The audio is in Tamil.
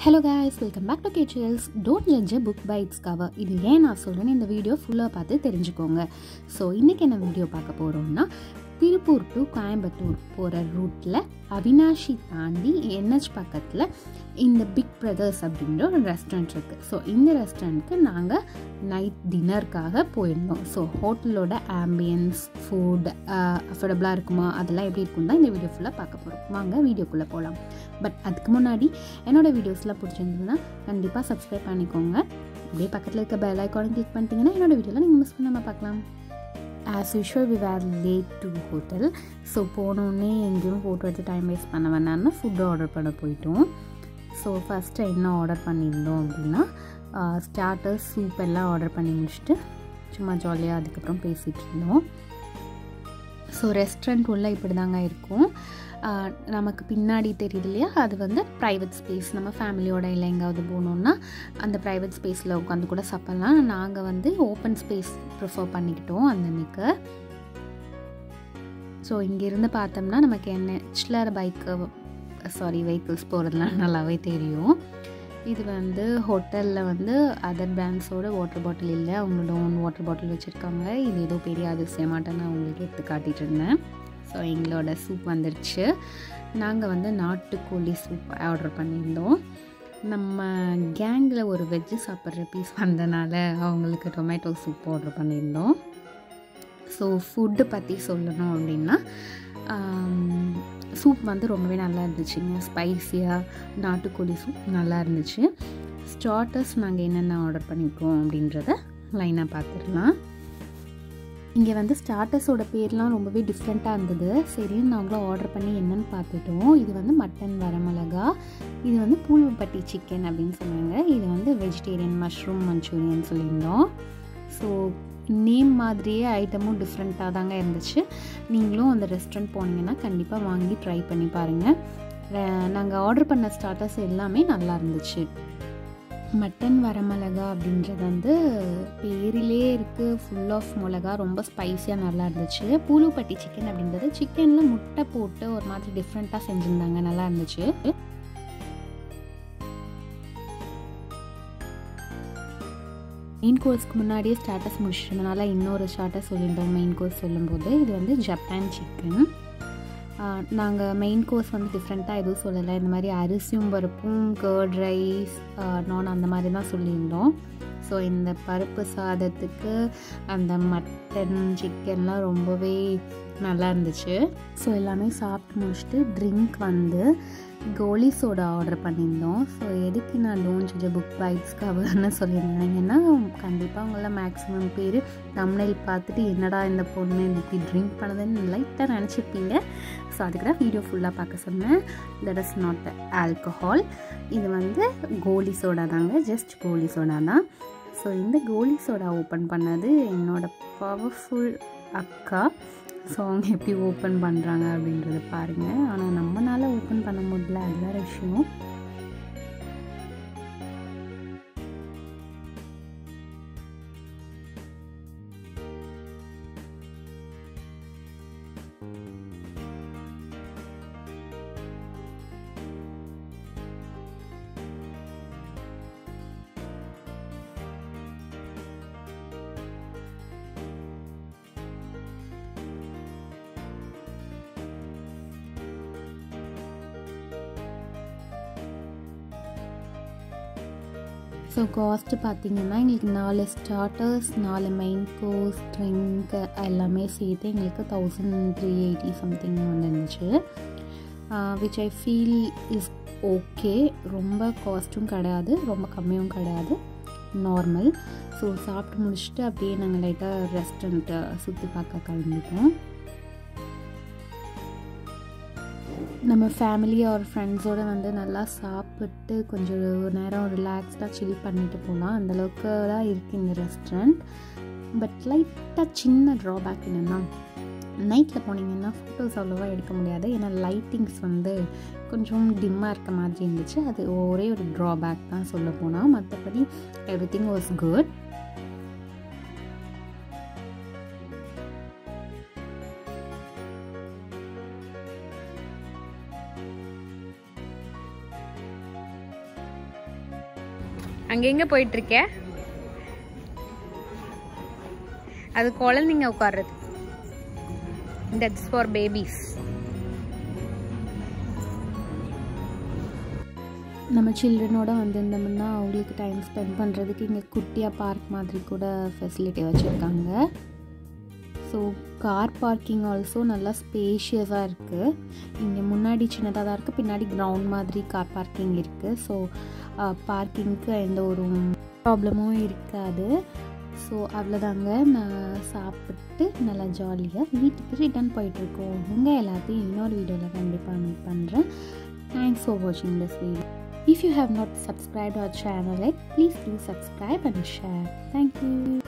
Hello guys welcome back to casuals don't judge book by its cover இது ஏன் நான் சொல்கிறேன்னு இந்த வீடியோ ஃபுல்லாக பார்த்து தெரிஞ்சுக்கோங்க ஸோ இன்றைக்கி என்ன வீடியோ பார்க்க போகிறோம்னா திருப்பூர் டு கோயம்புத்தூர் போகிற ரூட்டில் அவினாஷி தாண்டி என்ஹெச் பக்கத்தில் இந்த பிக் பிரதர்ஸ் அப்படின்ற ஒரு ரெஸ்டாரண்ட் இருக்குது ஸோ இந்த ரெஸ்டாரண்ட்க்கு நாங்கள் நைட் டின்னருக்காக போயிருந்தோம் ஸோ ஹோட்டலோட ஆம்பியன்ஸ் ஃபுட் அஃபோர்டபுளாக இருக்குமா அதெல்லாம் எப்படி இருக்கும் தான் இந்த வீடியோ ஃபுல்லாக பார்க்க போகிறோம் வாங்க வீடியோக்குள்ளே போகலாம் பட் அதுக்கு முன்னாடி என்னோடய வீடியோஸ்லாம் பிடிச்சிருந்ததுன்னா கண்டிப்பாக சப்ஸ்கிரைப் பண்ணிக்கோங்க அப்படியே பக்கத்தில் இருக்க பெல் ஐக்கானை கிளிக் பண்ணிட்டீங்கன்னா என்னோடய வீடியோவில் நீங்கள் மிஸ் பண்ணாமல் பார்க்கலாம் as usual we were late to hotel so போனோடனே எங்கேயும் ஃபோட்டோ எடுத்து டைம் வேஸ்ட் பண்ண வேணாம்னு ஃபுட்டு ஆர்டர் பண்ண போயிட்டோம் ஸோ ஃபஸ்ட்டு என்ன ஆர்டர் பண்ணியிருந்தோம் அப்படின்னா ஸ்டார்டர்ஸ் சூப் எல்லாம் ஆர்டர் பண்ணி முடிச்சுட்டு சும்மா ஜாலியாக அதுக்கப்புறம் பேசிகிட்டு இருந்தோம் ஸோ ரெஸ்டாரண்ட் உள்ளே இப்படி தாங்க இருக்கும் நமக்கு பின்னாடி தெரியுது இல்லையா அது வந்து ப்ரைவேட் ஸ்பேஸ் நம்ம ஃபேமிலியோட இல்லை எங்காவது போனோம்னா அந்த ப்ரைவேட் ஸ்பேஸில் உட்காந்து கூட சாப்பிட்லாம் நாங்கள் வந்து ஓப்பன் ஸ்பேஸ் ப்ரிஃபர் பண்ணிக்கிட்டோம் அந்த அன்னைக்கு ஸோ இங்கேருந்து பார்த்தோம்னா நமக்கு என்ன சில்லர் பைக்கு சாரி வெஹிக்கிள்ஸ் போகிறதுலாம் நல்லாவே தெரியும் இது வந்து ஹோட்டலில் வந்து அதர் பிராண்ட்ஸோட வாட்டர் பாட்டில் இல்லை அவங்களோட ஓன் வாட்டர் பாட்டில் வச்சுருக்காங்க இது ஏதோ பெரிய அதிசயமாட்ட நான் உங்களுக்கு எடுத்து காட்டிகிட்டு இருந்தேன் ஸோ எங்களோட சூப் வந்துருச்சு நாங்கள் வந்து நாட்டுக்கோழி சூப் ஆர்டர் பண்ணியிருந்தோம் நம்ம கேங்கில் ஒரு வெஜ்ஜு சாப்பிட்ற பீஸ் வந்தனால அவங்களுக்கு டொமேட்டோ சூப் ஆர்டர் பண்ணியிருந்தோம் ஸோ ஃபுட்டு பற்றி சொல்லணும் அப்படின்னா சூப் வந்து ரொம்பவே நல்லா இருந்துச்சுங்க ஸ்பைஸியாக நாட்டுக்கோழி சூப் நல்லா இருந்துச்சு ஸ்டார்டர்ஸ் நாங்கள் என்னென்ன ஆர்டர் பண்ணியிருக்கோம் அப்படின்றத லைனாக பார்த்துடலாம் இங்கே வந்து ஸ்டார்டர்ஸோட பேர்லாம் ரொம்பவே டிஃப்ரெண்ட்டாக இருந்தது சரின்னு நாங்களும் ஆர்டர் பண்ணி என்னென்னு பார்த்துட்டோம் இது வந்து மட்டன் வரமிளகா இது வந்து பூல்வப்பட்டி சிக்கன் அப்படின்னு சொன்னாங்க இது வந்து வெஜிடேரியன் மஷ்ரூம் மஞ்சூரியன் சொல்லியிருந்தோம் ஸோ நேம் மாதிரியே ஐட்டமும் டிஃப்ரெண்ட்டாக தாங்க இருந்துச்சு நீங்களும் அந்த ரெஸ்டாரண்ட் போனீங்கன்னா கண்டிப்பாக வாங்கி ட்ரை பண்ணி பாருங்கள் நாங்கள் ஆர்டர் பண்ண ஸ்டார்டர்ஸ் எல்லாமே நல்லா இருந்துச்சு மட்டன் வரமிளகா அப்படின்றது வந்து பேரிலே இருக்குது ஃபுல் ஆஃப் மிளகா ரொம்ப ஸ்பைஸியாக நல்லா இருந்துச்சு பூலுப்பட்டி சிக்கன் அப்படின்றது சிக்கனில் முட்டை போட்டு ஒரு மாதிரி டிஃப்ரெண்ட்டாக செஞ்சுருந்தாங்க நல்லா இருந்துச்சு மெயின் கோர்ஸ்க்கு முன்னாடியே ஸ்டாட்டஸ் முடிச்சிட்டதுனால இன்னொரு ஸ்டாட்டஸ் சொல்லியிருந்தோம் மெயின் கோர்ஸ் சொல்லும்போது இது வந்து ஜப்பான் சிக்கன் நாங்கள் மெயின் கோர்ஸ் வந்து டிஃப்ரெண்ட்டாக எதுவும் சொல்லலை இந்த மாதிரி அரிசியும் பருப்பும் கேர்ட் ரைஸ் நான் அந்த மாதிரி தான் சொல்லியிருந்தோம் ஸோ இந்த பருப்பு சாதத்துக்கு அந்த மட்டன் சிக்கன்லாம் ரொம்பவே நல்லா இருந்துச்சு ஸோ எல்லாமே சாப்பிட்டு முடிச்சுட்டு ட்ரிங்க் வந்து கோலி சோடா ஆர்டர் பண்ணியிருந்தோம் ஸோ எதுக்கு நான் டோன் ஜட்ஜ் புக் பைட்ஸ் கவர்னு சொல்லியிருந்தீங்கன்னா கண்டிப்பாக உங்கள மேக்ஸிமம் பேர் தமிழில் பார்த்துட்டு என்னடா இந்த பொண்ணு இப்படி ட்ரிங்க் பண்ணதுன்னு லைட்டாக நினச்சிருப்பீங்க ஸோ அதுக்கு தான் வீடியோ ஃபுல்லாக பார்க்க சொன்னேன் தட் இஸ் நாட் ஆல்கஹால் இது வந்து கோலி சோடா தாங்க ஜஸ்ட் கோலி சோடா தான் ஸோ இந்த கோலி சோடா ஓப்பன் பண்ணது என்னோடய பவர்ஃபுல் அக்கா ஸோ அவங்க எப்படி ஓப்பன் பண்ணுறாங்க அப்படின்றத பாருங்கள் ஆனால் நம்மளால் ஓப்பன் பண்ண முடியல அது வேறு விஷயம் ஸோ காஸ்ட்டு பார்த்திங்கன்னா எங்களுக்கு நாலு ஸ்டார்டர்ஸ் நாலு மெயின் கோர்ஸ் ட்ரிங்க் எல்லாமே சேர்த்து எங்களுக்கு தௌசண்ட் த்ரீ எயிட்டி சம்திங் வந்துருந்துச்சு which I feel is okay ரொம்ப காஸ்ட்டும் கிடையாது ரொம்ப கம்மியும் கிடையாது நார்மல் ஸோ சாப்பிட்டு முடிச்சுட்டு அப்படியே நாங்கள் லைட்டாக ரெஸ்டாரண்ட்டை சுற்றி பார்க்க கிளம்பிட்டோம் நம்ம ஃபேமிலி ஒரு ஃப்ரெண்ட்ஸோடு வந்து நல்லா சாப்பிட்டு கொஞ்சம் நேரம் ரிலாக்ஸ்டாக சில் பண்ணிட்டு போகலாம் அந்தளவுக்கு தான் இருக்குது இந்த ரெஸ்டாரண்ட் பட் லைட்டாக சின்ன ட்ராபேக் என்னென்னா நைட்டில் போனீங்கன்னா ஃபோட்டோஸ் அவ்வளோவா எடுக்க முடியாது ஏன்னா லைட்டிங்ஸ் வந்து கொஞ்சம் டிம்மாக இருக்க மாதிரி இருந்துச்சு அது ஒரே ஒரு ட்ராபேக் தான் சொல்ல போனால் மற்றபடி எவ்ரி திங் வாஸ் குட் அங்கே எங்கே போயிட்டுருக்க அது குழந்தைங்க உட்கார்றது தட்ஸ் ஃபார் பேபிஸ் நம்ம சில்ட்ரனோட வந்திருந்தோம்னா அவங்களுக்கு டைம் ஸ்பெண்ட் பண்ணுறதுக்கு இங்கே குட்டியாக பார்க் மாதிரி கூட ஃபெசிலிட்டி வச்சுருக்காங்க ஸோ கார் பார்க்கிங் ஆல்சோ நல்லா ஸ்பேஷியஸாக இருக்குது இங்கே முன்னாடி சின்னதாக தான் இருக்குது பின்னாடி கிரவுண்ட் மாதிரி கார் பார்க்கிங் இருக்குது ஸோ பார்க்கிங்க்கு எந்த ஒரு ப்ராப்ளமும் இருக்காது ஸோ அவ்வளோதாங்க நான் சாப்பிட்டு நல்லா ஜாலியாக வீட்டுக்கு ரிட்டர்ன் போயிட்டுருக்கோம் உங்கள் எல்லாத்தையும் இன்னொரு வீடியோவில் கண்டிப்பாக மீட் பண்ணுறேன் தேங்க்ஸ் ஃபார் வாட்சிங் this video If you have not subscribed our channel yet, please do subscribe and share. Thank you.